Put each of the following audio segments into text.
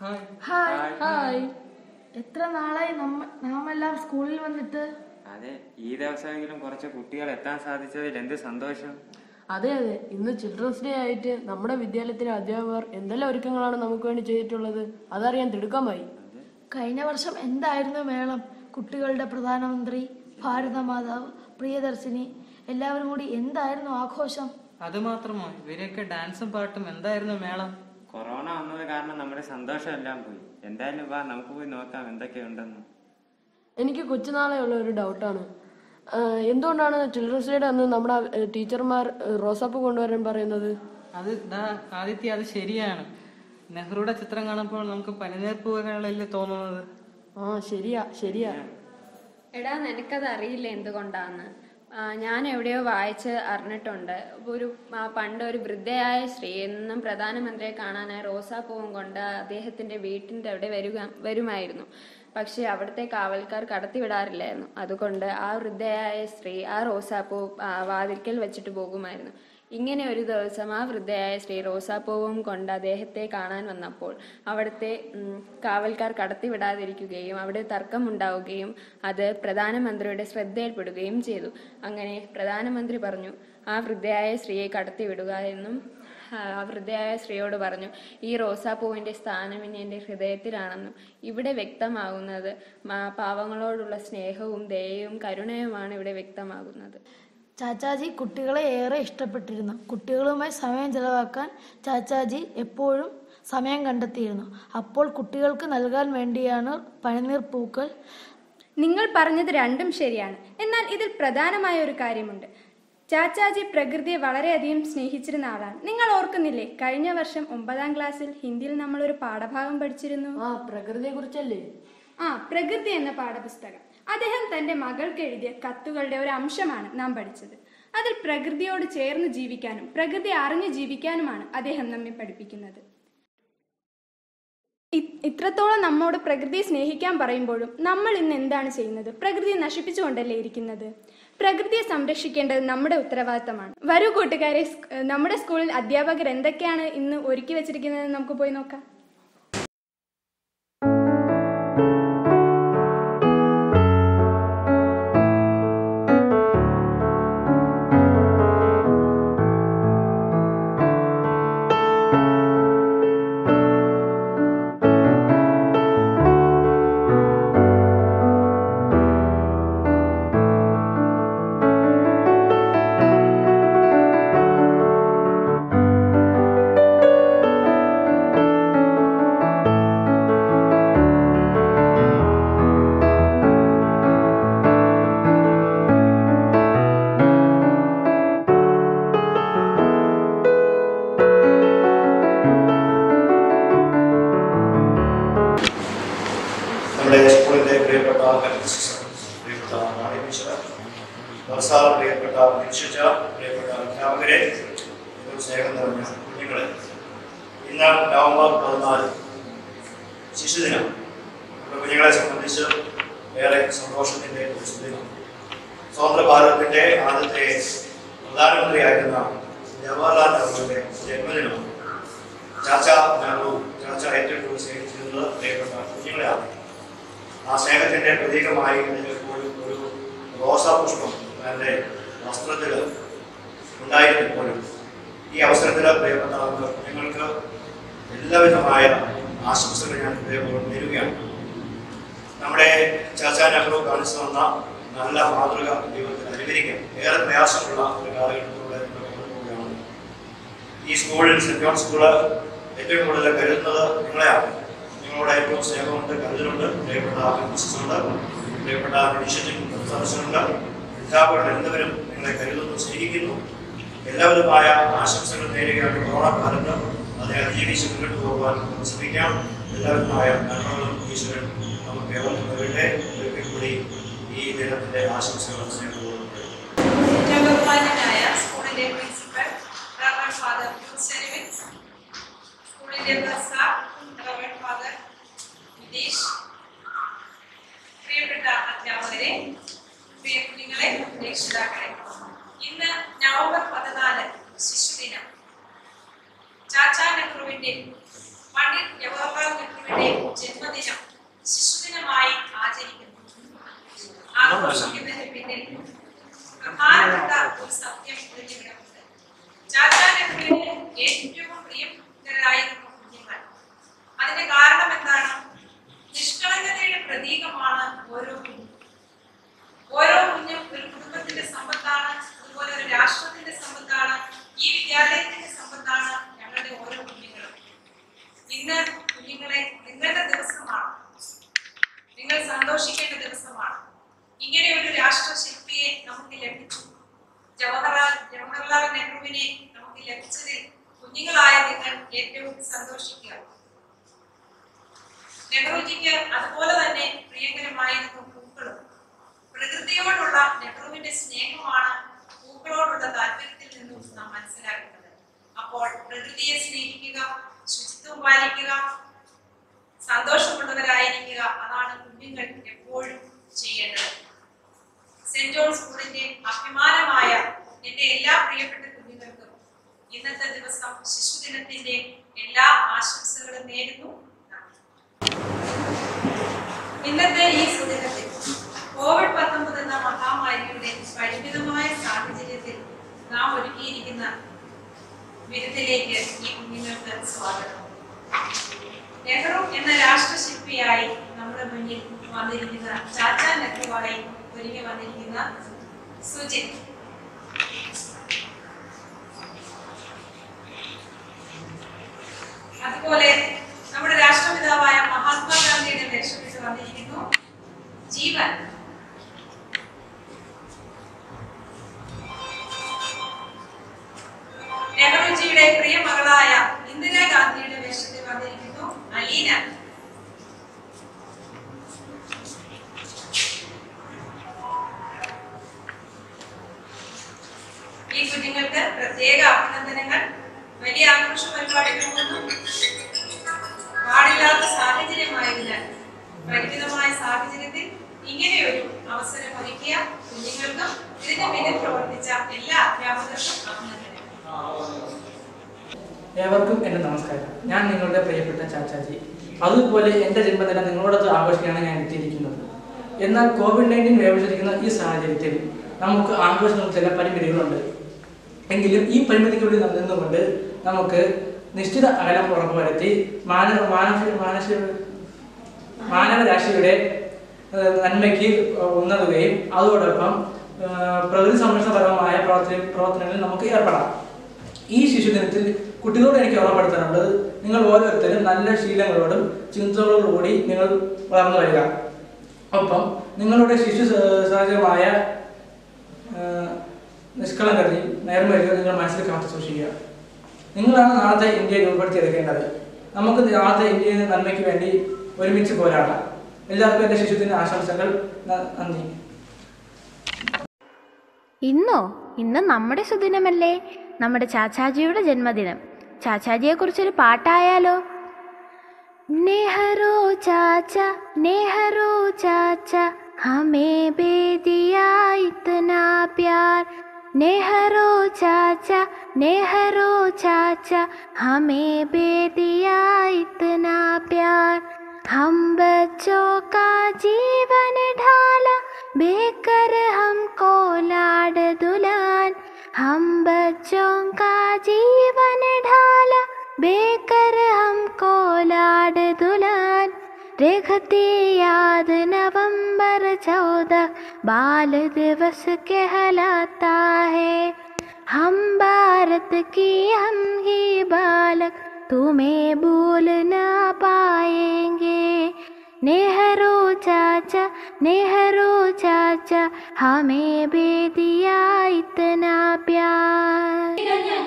Hi hi hi എത്ര നാളായി നമ്മ നാം എല്ലാം സ്കൂളിൽ വന്നിട്ട് അതെ ഈ ദിവസമെങ്കിലും കുറച്ച് കുട്ടികൾ എത്താൻ സാധിച്ചതിൽ എന്ത് സന്തോഷം അതെ അതെ ഇന്ന് ചിൽഡ്രൻസ് ഡേ ആയിട്ട് നമ്മുടെ വിദ്യാലയത്തിലെ അധ്യാപകർ എന്തെല്ലാം ഒരുക്കങ്ങളാണ് നമുക്ക് വേണ്ടി ചെയ്തിട്ടുള്ളത് അതറിയാൻ തിടുക്കമായി കഴിഞ്ഞ വർഷം എന്തായിരുന്നു മേളം കുട്ടികളുടെ പ്രധാനമന്ത്രി ഭാരതമാതാവ് പ്രിയദർശിനി എല്ലാവരും കൂടി എന്തായിരുന്നു ആഘോഷം അത് മാത്രമോ ഇവരെയൊക്കെ ഡാൻസും പാട്ടും എന്തായിരുന്നു മേളം കൊറോണ വന്നത് കാരണം നമ്മുടെ സന്തോഷം എല്ലാം പോയി എന്തായാലും വാ നമുക്ക് പോയി നോക്കാം എന്തൊക്കെയുണ്ടെന്ന് എനിക്ക് കൊച്ചുനാളെയുള്ള ഒരു ഡൗട്ടാണ് എന്തുകൊണ്ടാണ് ചിൽഡ്രൻസ് ഡേയുടെ അന്ന് നമ്മുടെ ഏഹ്, ടീച്ചർമാർ ഏഹ്, റോസാപ്പ് കൊണ്ടുവരാൻ പറയുന്നത് അത് ദാ ആദിത്യ അത് ശരിയാണ് നെഹ്റുയുടെ ചിത്രം കാണുമ്പോൾ നമുക്ക് പനിനീർപ്പൂവകളല്ലേ തോന്നുന്നത് ആ ശരിയാ ശരിയാ എടാ നിനക്കത് അറിയില്ല എന്തുകൊണ്ടാന്ന് ആ, ഞാൻ എവിടെയോ വായിച്ച് അറിഞ്ഞിട്ടുണ്ട് ഒരു ആ, പണ്ട് ഒരു വൃദ്ധയായ സ്ത്രീ എന്നും പ്രധാനമന്ത്രിയെ കാണാനായി റോസാപ്പൂവും കൊണ്ട് അദ്ദേഹത്തിന്റെ വീട്ടിന്റെ അവിടെ വരിക വരുമായിരുന്നു പക്ഷെ അവിടുത്തെ കാവൽക്കാർ കടത്തിവിടാറില്ലായിരുന്നു അതുകൊണ്ട് ആ വൃദ്ധയായ സ്ത്രീ ആ റോസാപ്പൂ ആ, വാതിൽക്കൽ വെച്ചിട്ട് പോകുമായിരുന്നു ഇങ്ങനെ ഒരു ദിവസം ആ വൃദ്ധയായ ശ്രീ റോസാപ്പൂവും കൊണ്ട് അദ്ദേഹത്തെ കാണാൻ വന്നപ്പോൾ അവിടുത്തെ ഉം, കാവൽക്കാർ കടത്തിവിടാതിരിക്കുകയും അവിടെ തർക്കമുണ്ടാവുകയും അത് പ്രധാനമന്ത്രിയുടെ ശ്രദ്ധയിൽപ്പെടുകയും ചെയ്തു അങ്ങനെ പ്രധാനമന്ത്രി പറഞ്ഞു ആ വൃദ്ധയായ സ്ത്രീയെ കടത്തിവിടുക എന്നും ആ, ആ വൃദ്ധയായ സ്ത്രീയോട് പറഞ്ഞു ഈ റോസാപ്പൂവിന്റെ സ്ഥാനം ഇനി എൻ്റെ ഹൃദയത്തിലാണെന്നും ഇവിടെ വ്യക്തമാകുന്നത് മാ- പാവങ്ങളോടുള്ള സ്നേഹവും ദയയും കരുണയുമാണ് ഇവിടെ വ്യക്തമാകുന്നത് ചാച്ചാജി കുട്ടികളെ ഏറെ ഇഷ്ടപ്പെട്ടിരുന്നു കുട്ടികളുമായി സമയം ചെലവാക്കാൻ ചാച്ചാജി എപ്പോഴും സമയം കണ്ടെത്തിയിരുന്നു അപ്പോൾ കുട്ടികൾക്ക് നൽകാൻ വേണ്ടിയാണ് പനിനീർ പൂക്കൾ നിങ്ങൾ പറഞ്ഞത് രണ്ടും ശരിയാണ് എന്നാൽ ഇതിൽ പ്രധാനമായ ഒരു കാര്യമുണ്ട് ചാച്ചാജി പ്രകൃതിയെ വളരെയധികം സ്നേഹിച്ചിരുന്ന ആളാണ് നിങ്ങൾ ഓർക്കുന്നില്ലേ കഴിഞ്ഞ വർഷം ഒമ്പതാം ക്ലാസ്സിൽ ഹിന്ദിയിൽ നമ്മൾ ഒരു പാഠഭാഗം പഠിച്ചിരുന്നു ആ പ്രകൃതിയെ കുറിച്ചല്ലേ ആ പ്രകൃതി എന്ന പാഠപുസ്തകം അദ്ദേഹം തന്റെ മകൾക്ക് എഴുതിയ കത്തുകളുടെ ഒരു അംശമാണ് നാം പഠിച്ചത് അതിൽ പ്രകൃതിയോട് ചേർന്ന് ജീവിക്കാനും പ്രകൃതി അറിഞ്ഞു ജീവിക്കാനുമാണ് അദ്ദേഹം നമ്മെ പഠിപ്പിക്കുന്നത് ഇ- ഇത്രത്തോളം നമ്മോട് പ്രകൃതിയെ സ്നേഹിക്കാൻ പറയുമ്പോഴും നമ്മൾ ഇന്ന് എന്താണ് ചെയ്യുന്നത് പ്രകൃതിയെ നശിപ്പിച്ചുകൊണ്ടല്ലേ ഇരിക്കുന്നത് പ്രകൃതിയെ സംരക്ഷിക്കേണ്ടത് നമ്മുടെ ഉത്തരവാദിത്തമാണ് വരൂ കൂട്ടുകാരെ സ്- നമ്മുടെ സ്കൂളിൽ അധ്യാപകർ എന്തൊക്കെയാണ് ഇന്ന് ഒരുക്കി വെച്ചിരിക്കുന്നത് നമുക്ക് പോയി നോക്കാം നമ്മുടെ സ്കൂളിന്റെ പ്രിയപ്പെട്ട പ്രിയപ്പെട്ട നാണി ടീച്ചർ നമസ്കാരം പ്രിയപ്പെട്ട നിശ്ചിച്ച പ്രിയപ്പെട്ട അധ്യാപകരെ ഏറ്റവും സ്നേഹം നിറഞ്ഞ കുഞ്ഞുങ്ങളെ ഇന്ന് നവംബർ പതിനാല് ശിശുദിനം നമ്മുടെ കുഞ്ഞുങ്ങളെ സംബന്ധിച്ച് ഏറെ സന്തോഷത്തിന്റെ ഒരു സുദിനം സ്വതന്ത്ര ഭാരതത്തിന്റെ ആദ്യത്തെ പ്രധാനമന്ത്രിയായിരുന്ന ജവഹർലാൽ നെഹ്റുവിന്റെ ജന്മദിനം ചാച്ച നെഹ്റു ചാച്ച ഏറ്റവും കൂടുതൽ സ്നേഹിച്ചിരുന്നത് പ്രിയപ്പെട്ട കുഞ്ഞുങ്ങളെയാണ് ആ സ്നേഹത്തിന്റെ പ്രതീകമായി എപ്പോഴും ഒരു റോസാപുഷ്പം തന്റെ വസ്ത്രത്തിൽ ഉണ്ടായിരുന്നു പോലും ഈ അവസരത്തിൽ പ്രിയപ്പെട്ട നമുക്ക് കുഞ്ഞുങ്ങൾക്ക് എല്ലാവിധമായ ആശംസകൾ ഞാൻ ഇതേപോലെ നേരുകയാണ് നമ്മുടെ ചാച്ചാ നെഹ്റു കാണിച്ചു തന്ന നല്ല മാതൃക ജീവിതത്തിൽ അനുകരിക്കാൻ ഏറെ പ്രയാസമുള്ള ഒരു കാലഘട്ടത്തിലൂടെ നമ്മൾ കടന്നുപോവുകയാണ് ഈ സ്കൂളിൽ സെന്റ് ജോൺ സ്കൂള് ഏറ്റവും കൂടുതൽ കരുതുന്നത് നിങ്ങളെയാണ് നിങ്ങളോട് ഏറ്റവും സ്നേഹമുണ്ട് കരുതലുണ്ട് പ്രിയപ്പെട്ട മിസ്സസ് ഉണ്ട് പ്രിയപ്പെട്ട ഇനിഷ്യറ്റീവ് സദസ്സുണ്ട് അധ്യാപകർ എല്ലാവരും നിങ്ങളെ കരുതുന്നു സ്നേഹിക്കുന്നു എല്ലാവിധമായ ആശംസകൾ നേരുകയാണ് കൊറോണ കാലത്ത് അതിനെ അതിജീവിച്ച് മുന്നോട്ട് പോകുവാൻ നമുക്ക് ശ്രമിക്കാം എല്ലാവിധമായ നന്മകളും ഈശ്വരൻ നമുക്ക് ഏവർക്കും നൽകട്ടെ ഒരിക്കൽ കൂടി ഈ ദിനത്തിന്റെ ആശംസകളും സ്നേഹപൂർവ്വം ഞങ്ങൾ ബഹുമാന്യനായ സ്കൂളിന്റെ പ്രിൻസിപ്പൽ റവർ ഫാദർ യുസെനിവിൻ സ്കൂളിന്റെ പ്രസാർ റവർ ഫാദർ നിതീഷ് പ്രിയപ്പെട്ട അധ്യാപകരെ പ്രിയ കുഞ്ഞുങ്ങളെ രക്ഷിതാക്കളെ ഇന്ന് നവംബർ പതിനാല് ശിശുദിനം ചാച്ചാ നെഹ്റുവിന്റെ പണ്ഡിറ്റ് ജവഹർലാൽ നെഹ്റുവിന്റെ പ്രതീകമാണ് ഓരോ കുഞ്ഞും ഓരോ കുഞ്ഞും ഒരു കുടുംബത്തിന്റെ സമ്പത്താണ് അതുപോലെ ഒരു രാഷ്ട്രത്തിന്റെ സമ്പത്താണ് ഈ വിദ്യാലയത്തിന്റെ സമ്പത്താണ് ഞങ്ങളുടെ ഓരോ കുഞ്ഞുങ്ങളും ഇന്ന് കുഞ്ഞുങ്ങളെ നിങ്ങളുടെ ദിവസമാണ് നിങ്ങൾ സന്തോഷിക്കേണ്ട ദിവസമാണ് ഇങ്ങനെ ഒരു രാഷ്ട്രശില്പിയെ നമുക്ക് ലഭിച്ചു ജവഹർലാൽ ജവഹർലാൽ നെഹ്റുവിനെ നമുക്ക് ലഭിച്ചതിൽ കുഞ്ഞുങ്ങളായ നിങ്ങൾ ഏറ്റവും സന്തോഷിക്കുക നെഹ്റുജിക്ക് അതുപോലെ തന്നെ പ്രിയങ്കരമായിരുന്നു പൂക്കളും പ്രകൃതിയോടുള്ള നെഹ്റുവിന്റെ സ്നേഹമാണ് പൂക്കളോടുള്ള താല്പര്യത്തിൽ നിന്നും നാം മനസ്സിലാക്കുന്നത് അപ്പോൾ പ്രകൃതിയെ സ്നേഹിക്കുക ശുചിത്വം പാലിക്കുക സന്തോഷമുള്ളവരായിരിക്കുക അതാണ് കുഞ്ഞുങ്ങൾ എപ്പോഴും ചെയ്യേണ്ടത് സെന്റ് ജോൺ സ്കൂളിന്റെ അഭിമാനമായ എന്റെ എല്ലാ പ്രിയപ്പെട്ട കുഞ്ഞുങ്ങൾക്കും ഇന്നത്തെ ദിവസം ശിശുദിനത്തിന്റെ എല്ലാ ആശംസകളും നേരുന്നു നന്ദി. ഇന്നത്തെ ഈ സുദിനത്തിൽ കോവിഡ് പത്തൊമ്പത് എന്ന മഹാമാരിയുടെ പരിമിതമായ സാഹചര്യത്തിൽ നാം ഒരുക്കിയിരിക്കുന്ന വിരുന്നിലേക്ക് ഈ കുഞ്ഞുങ്ങൾക്ക് സ്വാഗതം നെഹ്റു എന്ന രാഷ്ട്രശില്പിയായി നമ്മുടെ മുന്നിൽ വന്നിരിക്കുന്ന ചാച്ചാ നെഹ്റുവായി ഒരുങ്ങി വന്നിരിക്കുന്ന സുജിത് അതുപോലെ നമ്മുടെ രാഷ്ട്രപിതാവായ മഹാത്മാഗാന്ധിയുടെ വേഷമിട്ട് വന്നിരിക്കുന്നു ജീവൻ നെഹ്റുജിയുടെ പ്രിയ മകളായ ഇന്ദിരാഗാന്ധിയുടെ വേഷത്തിൽ വന്നിരിക്കുന്നു അലീന ഈ കുഞ്ഞുങ്ങൾക്ക് പ്രത്യേക അഭിനന്ദനങ്ങൾ വലിയ ആഘോഷ പരിപാടികളൊന്നും പാടില്ലാത്ത സാഹചര്യമായതിനാൽ പരിമിതമായ സാഹചര്യത്തിൽ ഇങ്ങനെയൊരു അവസരം ഒരുക്കിയ കുഞ്ഞുങ്ങൾക്കും ഇതിന് പിന്നിൽ പ്രവർത്തിച്ച എല്ലാ അധ്യാപകർക്കും അഭിനന്ദനങ്ങൾ ഏവർക്കും എൻ്റെ നമസ്കാരം ഞാൻ നിങ്ങളുടെ പ്രിയപ്പെട്ട ചാച്ചാജി അതുപോലെ എൻ്റെ ജന്മദിനം നിങ്ങളോടൊത്ത് ആഘോഷിക്കാണ് ഞാൻ എത്തിയിരിക്കുന്നത് എന്നാൽ കോവിഡ് നയൻറ്റീൻ വ്യാപിച്ചിരിക്കുന്ന ഈ സാഹചര്യത്തിൽ നമുക്ക് ആഘോഷങ്ങൾക്ക് ചില പരിമിതികളുണ്ട് എങ്കിലും ഈ പരിമിതിക്കുള്ളിൽ നിന്നുകൊണ്ട് നമുക്ക് നിശ്ചിത അകലം ഉറപ്പുവരുത്തി മാനവ മാനസിക മാനസിക മാനവരാശിയുടെ ഏഹ്, നന്മയ്ക്ക് ഉന്നതുകയും അതോടൊപ്പം ഏഹ്, പ്രകൃതി സംരക്ഷണപരമായ പ്രവർത്തന പ്രവർത്തനങ്ങളിൽ നമുക്ക് ഏർപ്പെടാം ഈ ശിശുദിനത്തിൽ കുട്ടികളോട് എനിക്ക് ഓർമ്മപ്പെടുത്താനുള്ളത് നിങ്ങൾ ഓരോരുത്തരും നല്ല ശീലങ്ങളോടും ചിന്തകളോടും കൂടി നിങ്ങൾ വളർന്നു വരിക ഒപ്പം നിങ്ങളുടെ ശിശു സ- സഹജമായ ഏഹ്, നിഷ്കളങ്കതയും നേർമയും നിങ്ങൾ മനസ്സിൽ കാത്തു സൂക്ഷിക്കുക നിങ്ങളാണ് നാളത്തെ ഇന്ത്യയെ രൂപപ്പെടുത്തിയെടുക്കേണ്ടത് നമുക്ക് നാളത്തെ ഇന്ത്യയുടെ നന്മയ്ക്ക് വേണ്ടി ഒരുമിച്ച് പോരാടാം എല്ലാവർക്കും എൻ്റെ ശിശുദിന ആശംസകൾ ന- നന്ദി ഇന്നോ ഇന്ന് നമ്മുടെ സുദിനമല്ലേ നമ്മുടെ ചാച്ചാജിയുടെ ജന്മദിനം ചാച്ചാജിയെക്കുറിച്ചൊരു പാട്ടായാലോ നെഹ്റു ചാച്ച നെഹ്റു ചാച്ച ഹമേ ബേദിയാ ഇतना प्यार नेहरू चाचा नेहरू चाचा हमें बेदिया इतना प्यार हम बच्चों का जीवन ढाला बेकर हमको लाड दुलान हम बच्चों का जीवन ढाला बेकर हमको लाड दुलान रेखती याद नवंबर चौदह बाल दिवस कहलाता है हम भारत की हम ही बालक तुम्हें भूल ना पाएंगे नेहरू चाचा नेहरू चाचा हमें भी दिया इतना प्यार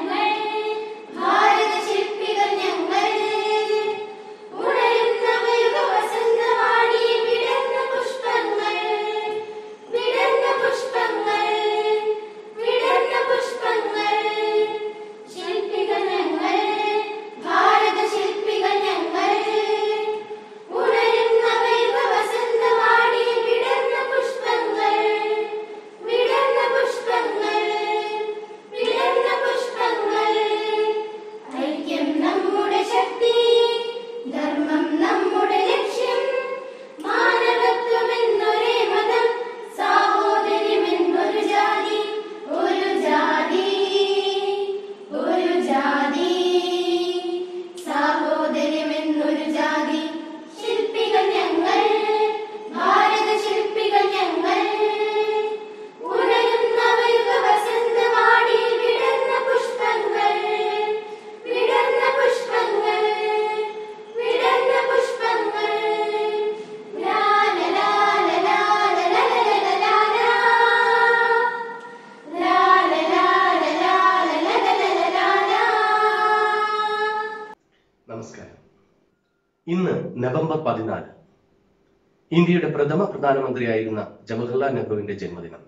ഭാരതശില്പികൾ ഞങ്ങൾ ഉണരുന്ന വസന്തവാടി വിടർന്ന പുഷ്പങ്ങൾ വിടർന്ന പുഷ്പങ്ങൾ വിടർന്ന പുഷ്പങ്ങൾ ശില്പികൾ ഞങ്ങൾ ഭാരതശില്പികൾ ഞങ്ങൾ ഉണരുന്ന വസന്തവാടി വിടർന്ന പുഷ്പങ്ങൾ വിടർന്ന പുഷ്പങ്ങൾ വിടർന്ന ഇന്ന് നവംബർ പതിനാല് ഇന്ത്യയുടെ പ്രഥമ പ്രധാനമന്ത്രിയായിരുന്ന ജവഹർലാൽ നെഹ്റുവിന്റെ ജന്മദിനം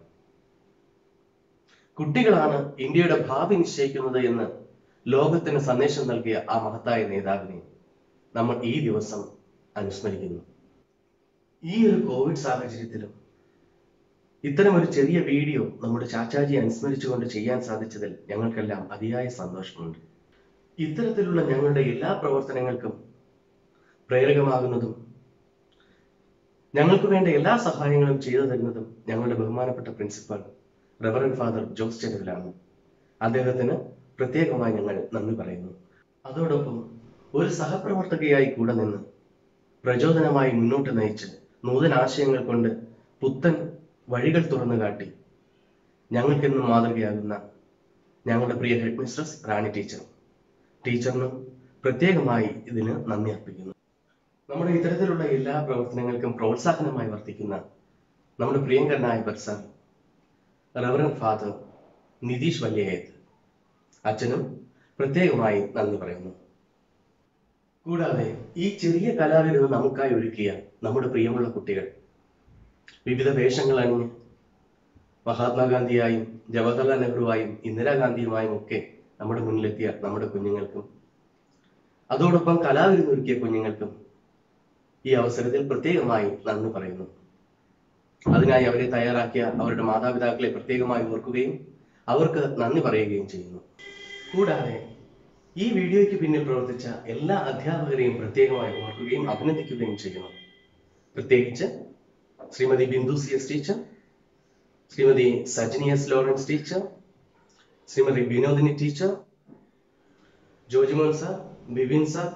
കുട്ടികളാണ് ഇന്ത്യയുടെ ഭാവി നിശ്ചയിക്കുന്നത് എന്ന് ലോകത്തിന് സന്ദേശം നൽകിയ ആ മഹത്തായ നേതാവിനെ നമ്മൾ ഈ ദിവസം അനുസ്മരിക്കുന്നു ഈ ഒരു കോവിഡ് സാഹചര്യത്തിലും ഇത്തരം ഒരു ചെറിയ വീഡിയോ നമ്മുടെ ചാച്ചാജി അനുസ്മരിച്ചുകൊണ്ട് ചെയ്യാൻ സാധിച്ചതിൽ ഞങ്ങൾക്കെല്ലാം അതിയായ സന്തോഷമുണ്ട് ഇത്തരത്തിലുള്ള ഞങ്ങളുടെ എല്ലാ പ്രവർത്തനങ്ങൾക്കും പ്രേരകമാകുന്നതും ഞങ്ങൾക്ക് വേണ്ട എല്ലാ സഹായങ്ങളും ചെയ്തു തരുന്നതും ഞങ്ങളുടെ ബഹുമാനപ്പെട്ട പ്രിൻസിപ്പൽ റവറൻ ഫാദർ ജോസ് ചെലവിലാണ് അദ്ദേഹത്തിന് പ്രത്യേകമായി ഞങ്ങൾ നന്ദി പറയുന്നു അതോടൊപ്പം ഒരു സഹപ്രവർത്തകയായി കൂടെ നിന്ന് പ്രചോദനമായി മുന്നോട്ട് നയിച്ച് നൂതന ആശയങ്ങൾ കൊണ്ട് പുത്തൻ വഴികൾ തുറന്നു കാട്ടി ഞങ്ങൾക്കെന്നും മാതൃകയാകുന്ന ഞങ്ങളുടെ പ്രിയ ഹെഡ് മിസ്ട്രസ് റാണി ടീച്ചർ ടീച്ചറിനും പ്രത്യേകമായി ഇതിന് നന്ദി അർപ്പിക്കുന്നു നമ്മുടെ ഇത്തരത്തിലുള്ള എല്ലാ പ്രവർത്തനങ്ങൾക്കും പ്രോത്സാഹനമായി വർത്തിക്കുന്ന നമ്മുടെ പ്രിയങ്കരനായ bursar reverend father Nitheesh Valyayath അച്ഛനും പ്രത്യേകമായി നന്ദി പറയുന്നു കൂടാതെ ഈ ചെറിയ കലാവിരുന്ന് നമുക്കായി ഒരുക്കിയ നമ്മുടെ പ്രിയമുള്ള കുട്ടികൾ വിവിധ വേഷങ്ങൾ അണിഞ്ഞ് മഹാത്മാഗാന്ധിയായും ജവഹർലാൽ നെഹ്റുവായും ഇന്ദിരാഗാന്ധിയുമായും ഒക്കെ നമ്മുടെ മുന്നിലെത്തിയ നമ്മുടെ കുഞ്ഞുങ്ങൾക്കും അതോടൊപ്പം കലാവിരുന്നൊരുക്കിയ കുഞ്ഞുങ്ങൾക്കും ഈ അവസരത്തിൽ പ്രത്യേകമായി നന്ദി പറയുന്നു അതിനായി അവരെ തയ്യാറാക്കിയ അവരുടെ മാതാപിതാക്കളെ പ്രത്യേകമായി ഓർക്കുകയും അവർക്ക് നന്ദി പറയുകയും ചെയ്യുന്നു കൂടാതെ ഈ വീഡിയോയ്ക്ക് പിന്നിൽ പ്രവർത്തിച്ച എല്ലാ അധ്യാപകരെയും പ്രത്യേകമായി ഓർക്കുകയും അഭിനന്ദിക്കുകയും ചെയ്യുന്നു പ്രത്യേകിച്ച് Shrimati Bindu C S teacher Shrimati Sajini S Lawrence teacher Shrimati Vinodini teacher Jojimon sir Bipin sir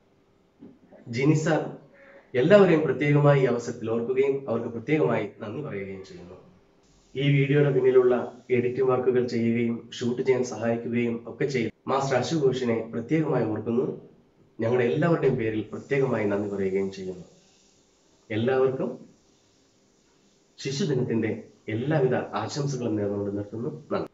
Jini sir എല്ലാവരെയും പ്രത്യേകമായി ഈ അവസരത്തിൽ ഓർക്കുകയും അവർക്ക് പ്രത്യേകമായി നന്ദി പറയുകയും ചെയ്യുന്നു ഈ വീഡിയോയുടെ പിന്നിലുള്ള എഡിറ്റിംഗ് വർക്കുകൾ ചെയ്യുകയും ഷൂട്ട് ചെയ്യാൻ സഹായിക്കുകയും ഒക്കെ ചെയ്തു മാസ്റ്റർ അശു ഘോഷിനെ പ്രത്യേകമായി ഓർക്കുന്നു ഞങ്ങളുടെ എല്ലാവരുടെയും പേരിൽ പ്രത്യേകമായി നന്ദി പറയുകയും ചെയ്യുന്നു എല്ലാവർക്കും ശിശുദിനത്തിന്റെ എല്ലാവിധ ആശംസകളും നേർന്നുകൊണ്ട് നിർത്തുന്നു നന്ദി